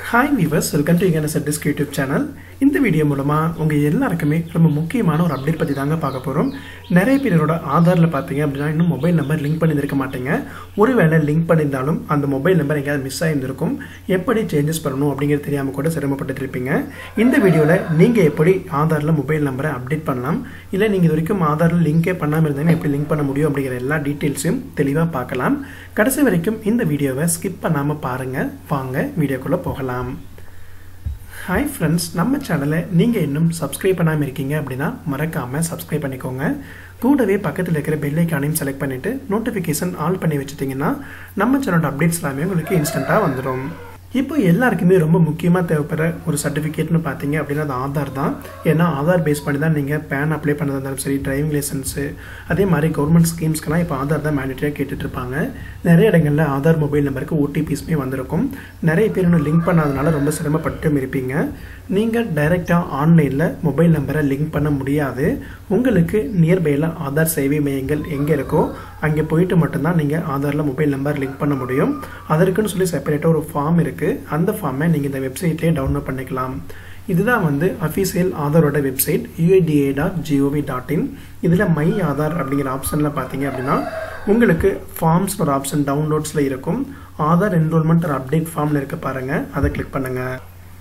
hi viewers welcome to N S disk YouTube channel இந்த video மூலமாக உங்கள் எல்லாருக்குமே ரொம்ப முக்கியமான ஒரு அப்டேட் பற்றி தாங்க பார்க்க போகிறோம் நிறைய பேரோட ஆதாரில் பார்த்தீங்க அப்படின்னா இன்னும் மொபைல் நம்பர் லிங்க் பண்ணியிருக்க மாட்டீங்க ஒருவேளை லிங்க் பண்ணியிருந்தாலும் அந்த மொபைல் நம்பர் எங்கேயாவது மிஸ் ஆகியிருந்திருக்கும் எப்படி சேஞ்சஸ் பண்ணணும் அப்படிங்கிறது தெரியாமல் கூட சிரமப்பட்டு இருப்பீங்க இந்த வீடியோவில் நீங்கள் எப்படி ஆதாரில் மொபைல் நம்பரை அப்டேட் பண்ணலாம் இல்லை நீங்கள் இது வரைக்கும் ஆதாரில் லிங்கே பண்ணாமல் இருந்தீங்கன்னா எப்படி லிங்க் பண்ண முடியும் அப்படிங்கிற எல்லா டீட்டெயில்ஸையும் தெளிவாக பார்க்கலாம் கடைசி வரைக்கும் இந்த வீடியோவை ஸ்கிப் பண்ணாமல் பாருங்கள் வாங்க வீடியோக்குள்ளே போகலாம் ஹாய் ஃப்ரெண்ட்ஸ் நம்ம சேனலை நீங்கள் இன்னும் சப்ஸ்கிரைப் பண்ணாமல் இருக்கீங்க அப்படின்னா மறக்காமல் சப்ஸ்கிரைப் பண்ணிக்கோங்க கூடவே பக்கத்தில் இருக்கிற பெல் ஐக்கானையும் செலக்ட் பண்ணிவிட்டு நோட்டிஃபிகேஷன் ஆல் பண்ணி வச்சுட்டிங்கன்னா நம்ம சேனலோட அப்டேட்ஸ் எல்லாமே உங்களுக்கு இன்ஸ்டண்ட்டாக வந்துடும் இப்போ எல்லாருக்குமே ரொம்ப முக்கியமாக தேவைப்படுற ஒரு சர்டிஃபிகேட்னு பார்த்தீங்க அப்படின்னா அது ஆதார் தான் ஏன்னா ஆதார் பேஸ் பண்ணி தான் நீங்கள் பேன் அப்ளை பண்ணதாக இருந்தாலும் சரி டிரைவிங் லைசன்ஸு அதே மாதிரி கவர்மெண்ட் ஸ்கீம்ஸ்க்கெல்லாம் இப்போ ஆதார் தான் மேண்டேட்டரியாக கேட்டுட்ருப்பாங்க நிறைய இடங்களில் ஆதார் மொபைல் நம்பருக்கு ஓடிபிஸ்மே வந்திருக்கும் நிறைய பேர் இன்னும் லிங்க் பண்ணாதனால ரொம்ப சிரமப்பட்டும் இருப்பீங்க நீங்கள் டைரெக்டாக ஆன்லைனில் மொபைல் நம்பரை லிங்க் பண்ண முடியாது உங்களுக்கு நியர்பையில் ஆதார் சேவை மையங்கள் எங்கே இருக்கோ அங்கே போயிட்டு மட்டும்தான் நீங்கள் ஆதாரில் மொபைல் நம்பர் லிங்க் பண்ண முடியும் அதற்குன்னு சொல்லி செப்பரேட்டாக ஒரு ஃபார்ம் இருக்குது அந்த ஃபார்மை நீங்கள் இந்த வெப்சைட்லேயே டவுன்லோட் பண்ணிக்கலாம் இதுதான் வந்து அஃபீஷியல் ஆதாரோட website UIDA dot G O V dot in இதில் மை ஆதார் அப்படிங்கிற ஆப்ஷனில் பார்த்தீங்க அப்படின்னா உங்களுக்கு ஃபார்ம்ஸ் ஒரு ஆப்ஷன் டவுன்லோட்ஸில் இருக்கும் ஆதார் என்ரோல்மெண்ட் ஒரு அப்டேட் ஃபார்மில் இருக்க பாருங்கள் அதை கிளிக் பண்ணுங்கள்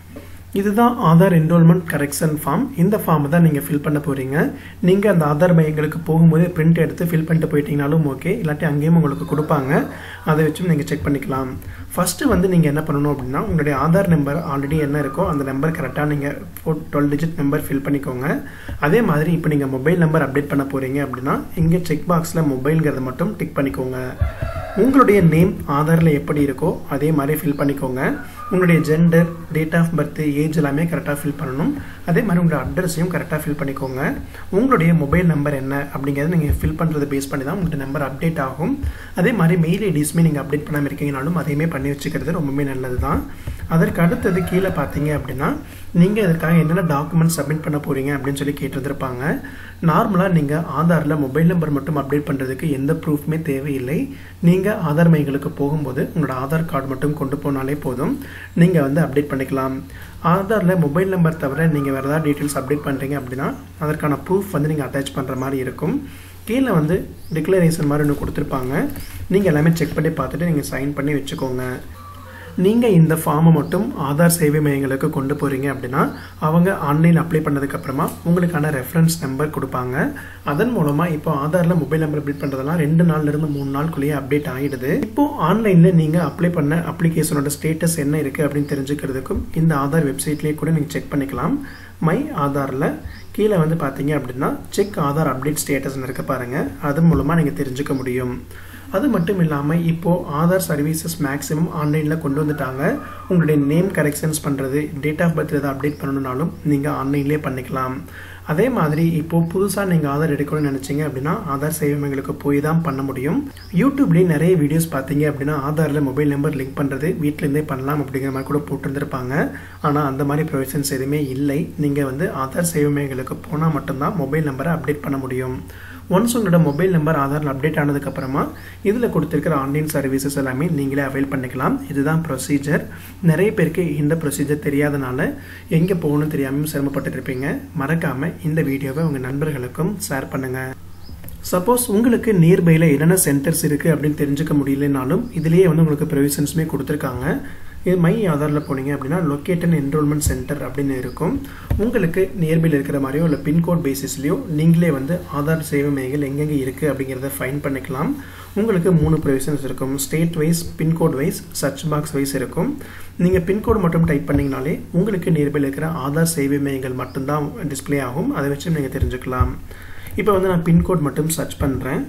இதுதான் ஆதார் என்ரோல்மெண்ட் கரெக்ஷன் ஃபார்ம் இந்த ஃபார்மை தான் நீங்கள் ஃபில் பண்ண போகிறீங்க நீங்கள் அந்த ஆதார் மையங்களுக்கு போகும்போது பிரிண்ட் எடுத்து ஃபில் பண்ணிட்டு போயிட்டீங்கனாலும் ஓகே இல்லாட்டி அங்கேயும் உங்களுக்கு கொடுப்பாங்க அதை வச்சும் நீங்கள் செக் பண்ணிக்கலாம் ஃபஸ்ட்டு வந்து நீங்கள் என்ன பண்ணணும் அப்படின்னா உங்களுடைய ஆதார் நம்பர் ஆல்ரெடி என்ன இருக்கோ அந்த நம்பர் கரெக்டாக நீங்கள் four twelve digit number fill பண்ணிக்கோங்க அதே மாதிரி இப்போ நீங்கள் மொபைல் நம்பர் அப்டேட் பண்ண போகிறீங்க அப்படின்னா இங்கே செக் பாக்ஸில் மொபைல்ங்கிறத மட்டும் டிக் பண்ணிக்கோங்க உங்களுடைய நேம் ஆதாரில் எப்படி இருக்கோ அதே மாதிரி ஃபில் பண்ணிக்கோங்க உங்களுடைய gender date of birth age எல்லாமே கரெக்டாக ஃபில் பண்ணணும் அதே மாதிரி உங்களோட அட்ரஸையும் கரெக்டாக ஃபில் பண்ணிக்கோங்க உங்களுடைய மொபைல் நம்பர் என்ன அப்படிங்கிறத நீங்கள் ஃபில் பண்ணுறதை பேஸ் பண்ணி தான் உங்களுடைய நம்பர் அப்டேட் ஆகும் அதே மாதிரி மெயில் ஐடிஸ்மே நீங்கள் அப்டேட் பண்ணாமல் இருக்கீங்கனாலும் அதையுமே பண்ணி வச்சுக்கிறது ரொம்பவே நல்லது தான் அதற்கு அடுத்தது கீழே பார்த்தீங்க அப்படின்னா நீங்கள் இதுக்காக என்னென்ன டாக்குமெண்ட் சப்மிட் பண்ண போகிறீங்க அப்படின்னு சொல்லி கேட்டிருந்திருப்பாங்க நார்மலாக நீங்கள் ஆதாரில் மொபைல் நம்பர் மட்டும் அப்டேட் பண்ணுறதுக்கு எந்த ப்ரூஃப்மே தேவையில்லை நீங்கள் ஆதார் மையங்களுக்கு போகும்போது உங்களோட ஆதார் கார்டு மட்டும் கொண்டு போனாலே போதும் நீங்கள் வந்து அப்டேட் பண்ணிக்கலாம் ஆதாரில் மொபைல் நம்பர் தவிர நீங்கள் வேறு ஏதாவது டீட்டெயில்ஸ் அப்டேட் பண்ணுறீங்க அப்படின்னா அதற்கான ப்ரூஃப் வந்து நீங்கள் அட்டாச் பண்ணுற மாதிரி இருக்கும் கீழே வந்து டிக்ளரேஷன் மாதிரி ஒன்று கொடுத்துருப்பாங்க நீங்கள் எல்லாமே செக் பண்ணி பார்த்துட்டு நீங்கள் சைன் பண்ணி வச்சுக்கோங்க நீங்கள் இந்த ஃபார்மை மட்டும் ஆதார் சேவை மையங்களுக்கு கொண்டு போகிறீங்க அப்படின்னா அவங்க ஆன்லைன் அப்ளை பண்ணதுக்கப்புறமா உங்களுக்கான ரெஃபரன்ஸ் நம்பர் கொடுப்பாங்க அதன் மூலமாக இப்போ ஆதாரில் மொபைல் நம்பர் அப்டேட் பண்ணுறதெல்லாம் ரெண்டு நாள்லேருந்து மூணு நாளுக்குள்ளேயே அப்டேட் ஆகிடுது இப்போ ஆன்லைனில் நீங்கள் அப்ளை பண்ண அப்ளிகேஷனோட ஸ்டேட்டஸ் என்ன இருக்குது அப்படின்னு தெரிஞ்சுக்கிறதுக்கும் இந்த ஆதார் வெப்சைட்லேயே கூட நீங்கள் செக் பண்ணிக்கலாம் மை ஆதாரில் கீழே வந்து பார்த்தீங்க அப்படின்னா செக் ஆதார் அப்டேட் ஸ்டேட்டஸ்னு இருக்க பாருங்கள் அது மூலமாக நீங்கள் தெரிஞ்சுக்க முடியும் அது மட்டும் இல்லாமல் இப்போது ஆதார் சர்வீசஸ் மேக்ஸிமம் ஆன்லைனில் கொண்டு வந்துட்டாங்க உங்களுடைய நேம் கரெக்ஷன்ஸ் பண்ணுறது டேட் ஆஃப் பர்த் எதாவது அப்டேட் பண்ணணுனாலும் நீங்கள் ஆன்லைன்லேயே பண்ணிக்கலாம் அதே மாதிரி இப்போது புதுசாக நீங்கள் ஆதார் எடுக்கணும்னு நினச்சிங்க அப்படின்னா ஆதார் சேவை மையங்களுக்கு போய் தான் பண்ண முடியும் யூடியூப்லேயும் நிறைய வீடியோஸ் பார்த்தீங்க அப்படின்னா ஆதாரில் மொபைல் நம்பர் லிங்க் பண்ணுறது வீட்டிலேருந்தே பண்ணலாம் அப்படிங்கிற மாதிரி கூட போட்டுருந்துருப்பாங்க ஆனால் அந்த மாதிரி ப்ரொவிஷன்ஸ் எதுவுமே இல்லை நீங்கள் வந்து ஆதார் சேவை மையங்களுக்கு போனால் மட்டும்தான் மொபைல் நம்பரை அப்டேட் பண்ண முடியும் ஒன்ஸ் உங்களோட மொபைல் நம்பர் ஆதாரில் அப்டேட் ஆனதுக்கப்புறமா இதில் கொடுத்துருக்கிற ஆன்லைன் சர்வீசஸ் எல்லாமே நீங்களே அவைல் பண்ணிக்கலாம் இதுதான் ப்ரொசீஜர் நிறைய பேருக்கு இந்த ப்ரொசீஜர் தெரியாதனால எங்கே போகணும்னு தெரியாமல் சிரமப்பட்டு இருப்பீங்க மறக்காமல் இந்த வீடியோவை உங்கள் நண்பர்களுக்கும் ஷேர் பண்ணுங்கள் சப்போஸ் உங்களுக்கு நியர்பையில் என்னென்ன சென்டர்ஸ் இருக்குது அப்படின்னு தெரிஞ்சுக்க முடியலனாலும் இதுலேயே வந்து உங்களுக்கு ப்ரொவிஷன்ஸுமே கொடுத்துருக்காங்க இது மை ஆதாரில் போனீங்க அப்படின்னா லொக்கேட்டன் என்ரோல்மெண்ட் சென்டர் அப்படின்னு இருக்கும் உங்களுக்கு நியர்பையில் இருக்கிற மாதிரியோ இல்லை பின்கோட் பேசிஸ்லையோ நீங்களே வந்து ஆதார் சேவை மையங்கள் எங்கெங்கே இருக்குது அப்படிங்கிறத ஃபைன் பண்ணிக்கலாம் உங்களுக்கு மூணு ப்ரொவிஷன்ஸ் இருக்கும் state wise pincode wise search box wise இருக்கும் நீங்கள் பின்கோடு மட்டும் டைப் பண்ணிங்கனாலே உங்களுக்கு நியர்பையில் இருக்கிற ஆதார் சேவை மையங்கள் மட்டும்தான் டிஸ்பிளே ஆகும் அதை வச்சு நீங்கள் தெரிஞ்சுக்கலாம் இப்போ வந்து நான் பின்கோட் மட்டும் சர்ச் பண்ணுறேன்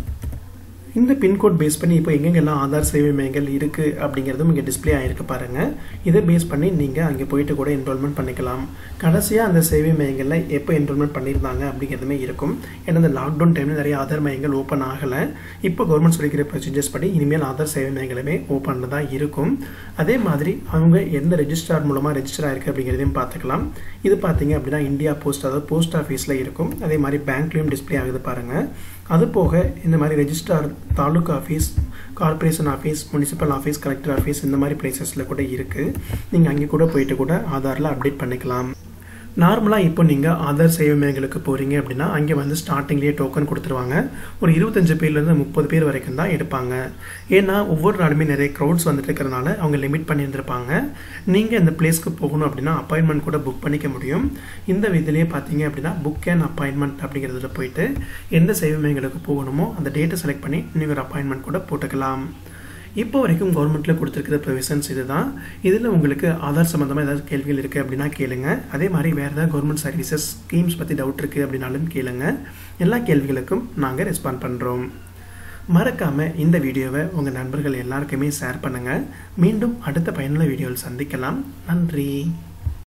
இந்த பின்கோட் பேஸ் பண்ணி இப்போ எங்கெங்கெல்லாம் ஆதார் சேவை மையங்கள் இருக்குது அப்படிங்கிறதும் இங்கே டிஸ்பிளே ஆகிருக்கு பாருங்கள் இதை பேஸ் பண்ணி நீங்கள் அங்கே போயிட்டு கூட என்ரோல்மெண்ட் பண்ணிக்கலாம் கடைசியாக அந்த சேவை மையங்களில் எப்போ என்ரோல்மெண்ட் பண்ணியிருந்தாங்க அப்படிங்கிறதுமே இருக்கும் ஏன்னா இந்த லாக்டவுன் டைமில் நிறைய ஆதார் மையங்கள் ஓப்பன் ஆகலை இப்போ கவர்மெண்ட் சொல்லிக்கிற ப்ரொசீஜர்ஸ் படி இனிமேல் ஆதார் சேவை மையங்களுமே ஓப்பனில் தான் இருக்கும் அதே மாதிரி அவங்க எந்த ரெஜிஸ்ட்ரார் மூலமாக ரெஜிஸ்டர் ஆயிருக்கு அப்படிங்கிறதையும் பார்த்துக்கலாம் இது பார்த்தீங்க அப்படின்னா இந்தியா போஸ்ட் அதாவது போஸ்ட் ஆஃபீஸில் இருக்கும் அதே மாதிரி பேங்க்லேயும் டிஸ்பிளே ஆகுது பாருங்கள் அது போக இந்த மாதிரி registrar taluk office corporation office municipal office collector office இந்த மாதிரி பிளேசஸில் கூட இருக்குது நீங்கள் அங்கே கூட போயிட்டு கூட ஆதாரில் அப்டேட் பண்ணிக்கலாம் நார்மலாக இப்போ நீங்கள் ஆதார் சேவை மையங்களுக்கு போகிறீங்க அப்படின்னா அங்கே வந்து ஸ்டார்டிங்லேயே டோக்கன் கொடுத்துருவாங்க ஒரு இருபத்தஞ்சு பேர்லேருந்து முப்பது பேர் வரைக்கும் தான் எடுப்பாங்க ஏன்னா ஒவ்வொரு நாளுமே நிறைய க்ரௌட்ஸ் வந்துட்டு இருக்கிறனால அவங்க லிமிட் பண்ணியிருந்திருப்பாங்க நீங்கள் இந்த பிளேஸ்க்கு போகணும் அப்படின்னா அப்பாயின்மெண்ட் கூட புக் பண்ணிக்க முடியும் இந்த விதிலேயே பார்த்தீங்க அப்படின்னா புக் அண்ட் அப்பாயின்மெண்ட் அப்படிங்கிறதுல போயிட்டு எந்த சேவை மையங்களுக்கு போகணுமோ அந்த டேட்டை செலக்ட் பண்ணி நீங்கள் ஒரு அப்பாயின்மெண்ட் கூட போட்டுக்கலாம் இப்போ வரைக்கும் கவர்மெண்ட்டில் கொடுத்துருக்கிற ப்ரொவிஷன்ஸ் இது தான் இதில் உங்களுக்கு ஆதார் சம்மந்தமாக ஏதாவது கேள்விகள் இருக்குது அப்படின்னா கேளுங்க அதே மாதிரி வேறு ஏதாவது கவர்மெண்ட் சர்வீசஸ் ஸ்கீம்ஸ் பற்றி டவுட் இருக்குது அப்படின்னாலும் கேளுங்க எல்லா கேள்விகளுக்கும் நாங்கள் ரெஸ்பாண்ட் பண்ணுறோம் மறக்காமல் இந்த வீடியோவை உங்கள் நண்பர்கள் எல்லாருக்குமே ஷேர் பண்ணுங்கள் மீண்டும் அடுத்த பயனுள்ள வீடியோவில் சந்திக்கலாம் நன்றி